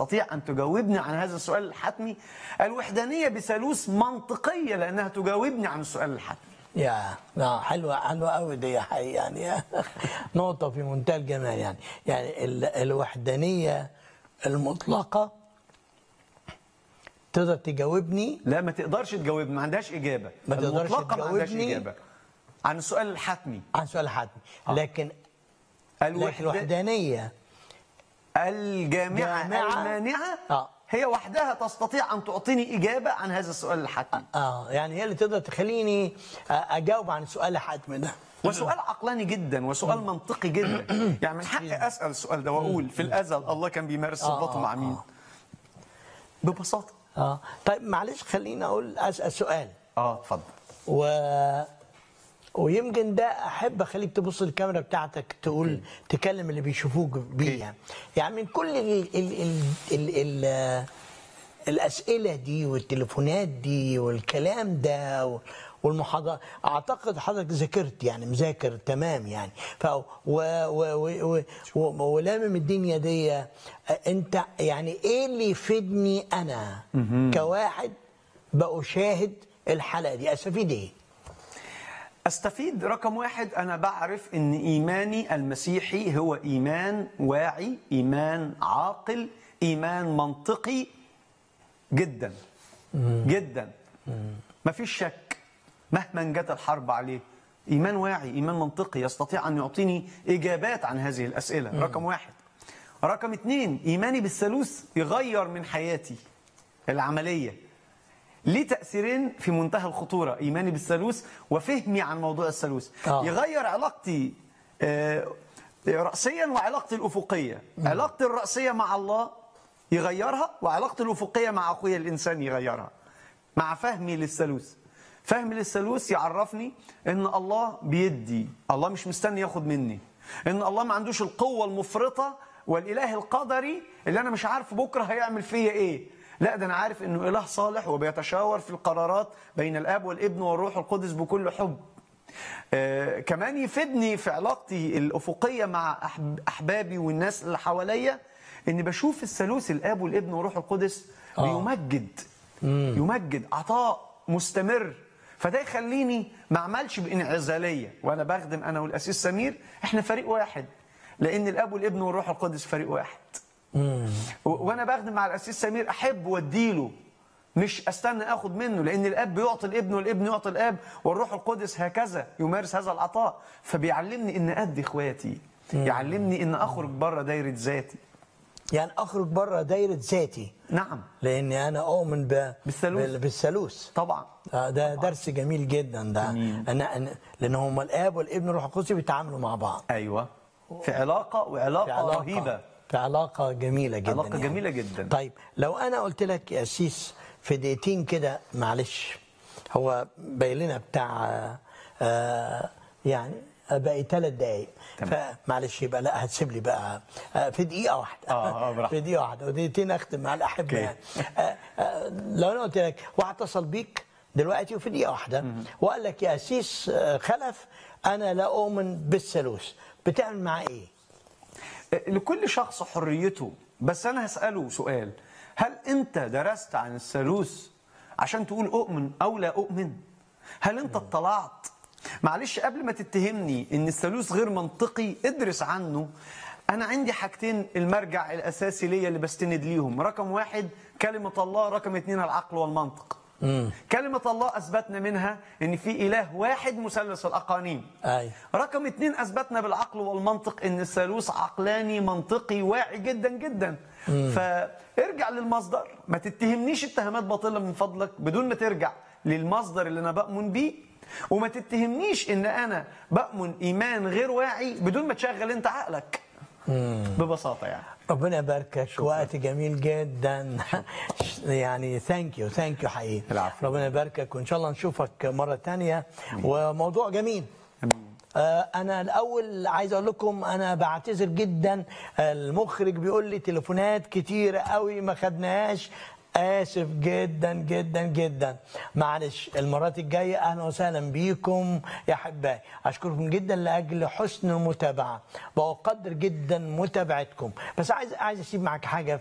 تستطيع أن تجاوبني عن هذا السؤال الحتمي الوحدانية بثالوث منطقية لأنها تجاوبني عن السؤال الحتمي يا لا حلوه حلوه قوي دي حقيقة يعني نقطه في منتهى الجمال يعني يعني ال- الوحدانيه المطلقه تقدر تجاوبني لا ما تقدرش تجاوبني ما عندهاش إجابة ما تقدرش المطلقة ما عندهاش تجاوبني. إجابة عن السؤال الحتمي عن سؤال حتمي لكن لكن الوحدة الوحدانيه الجامعة جامعة. المانعة آه. هي وحدها تستطيع أن تعطيني إجابة عن هذا السؤال الحتمي اه يعني هي اللي تقدر تخليني آه، اجاوب عن السؤال الحتمي ده وسؤال عقلاني جدا وسؤال منطقي جدا يعني من حقي اسال السؤال ده واقول في الازل الله كان بيمارس آه، صفاته آه، مع مين آه. ببساطه اه طيب معلش خليني اقول اسال سؤال اه اتفضل و ويمكن ده احب اخليك تبص الكاميرا بتاعتك تقول تكلم اللي بيشوفوك بيه يعني يعني من كل ال ال ال ال ال الاسئله دي والتليفونات دي والكلام ده و- والمحاضرة اعتقد حضرتك ذاكرت يعني مذاكر تمام يعني ف و و و و و ولامم الدنيا دي آه، انت يعني ايه اللي يفيدني انا كواحد بأشاهد الحلقه دي استفيد ايه؟ استفيد رقم واحد انا بعرف ان ايماني المسيحي هو ايمان واعي ايمان عاقل ايمان منطقي جدا جدا مفيش شك مهما جت الحرب عليه ايمان واعي ايمان منطقي يستطيع ان يعطيني اجابات عن هذه الاسئله رقم واحد رقم اتنين ايماني بالثالوث يغير من حياتي العمليه ليه تأثيرين في منتهى الخطورة إيماني بالثالوث وفهمي عن موضوع الثالوث آه. يغير علاقتي آه، رأسيا وعلاقتي الأفقية علاقتي الرأسية مع الله يغيرها وعلاقتي الأفقية مع أخويا الإنسان يغيرها مع فهمي للثالوث فهمي للثالوث يعرفني ان الله بيدي الله مش مستني ياخد مني ان الله ما عندوش القوة المفرطة والاله القدري اللي انا مش عارف بكرة هيعمل فيا ايه لا ده انا عارف انه اله صالح وبيتشاور في القرارات بين الاب والابن والروح القدس بكل حب آه كمان يفيدني في علاقتي الافقيه مع أحب احبابي والناس اللي حواليا اني بشوف الثالوث الاب والابن والروح القدس آه. بيمجد يمجد عطاء مستمر فده يخليني ما اعملش بانعزاليه وانا بخدم انا والاسيس سمير احنا فريق واحد لان الاب والابن والروح القدس فريق واحد و- وانا بخدم مع الاسيس سمير احب واديله مش استنى اخد منه لان الاب بيعطي الابن والابن يعطي الاب والروح القدس هكذا يمارس هذا العطاء فبيعلمني ان ادي اخواتي يعلمني ان اخرج بره دايره ذاتي يعني اخرج بره دايره ذاتي نعم لاني انا اؤمن ب... بالثالوث. بال- بالثالوث طبعا آه، ده درس جميل جدا ده أنا أنا لان هم الاب والابن والروح القدس بيتعاملوا مع بعض ايوه في علاقه وعلاقه في علاقه رهيبه في علاقه جميله جدا علاقة يعني. جميلة جدا. طيب لو انا قلت لك يا سيس في دقيقتين كده معلش هو باين لنا بتاع آه، آه، يعني باقي ثلاث دقايق تمام. فمعلش يبقى لا هتسيب لي بقى آه، في دقيقه واحده آه، آه، براحتك. في دقيقه واحده ودقيقتين اختم مع الاحبه أوكي. يعني آه، آه، لو انا قلت لك واحد اتصل بيك دلوقتي وفي دقيقه واحده وقال لك يا سيس آه، خلف انا لا اؤمن بالثالوث بتعمل معاه ايه؟ لكل شخص حريته بس انا هساله سؤال هل انت درست عن الثالوث عشان تقول اؤمن او لا اؤمن هل انت اطلعت معلش قبل ما تتهمني ان الثالوث غير منطقي ادرس عنه انا عندي حاجتين المرجع الاساسي ليا اللي بستند ليهم رقم واحد كلمه الله رقم اتنين العقل والمنطق كلمة الله أثبتنا منها إن في إله واحد مثلث الأقانيم أي. رقم اتنين أثبتنا بالعقل والمنطق إن الثالوث عقلاني منطقي واعي جدا جدا فارجع للمصدر ما تتهمنيش اتهامات باطلة من فضلك بدون ما ترجع للمصدر اللي أنا بأمن بيه وما تتهمنيش إن أنا بأمن إيمان غير واعي بدون ما تشغل أنت عقلك ببساطة يعني ربنا يباركك وقت جميل جدا يعني ثانك يو ثانك يو حقيقي العفو. ربنا يباركك وان شاء الله نشوفك مره تانية وموضوع جميل آه، انا الاول عايز اقول لكم انا بعتذر جدا المخرج بيقول لي تليفونات كتيره قوي ما خدناهاش اسف جدا جدا جدا معلش المرات الجايه اهلا وسهلا بيكم يا احبائي اشكركم جدا لاجل حسن المتابعه بقدر جدا متابعتكم بس عايز عايز اسيب معاك حاجه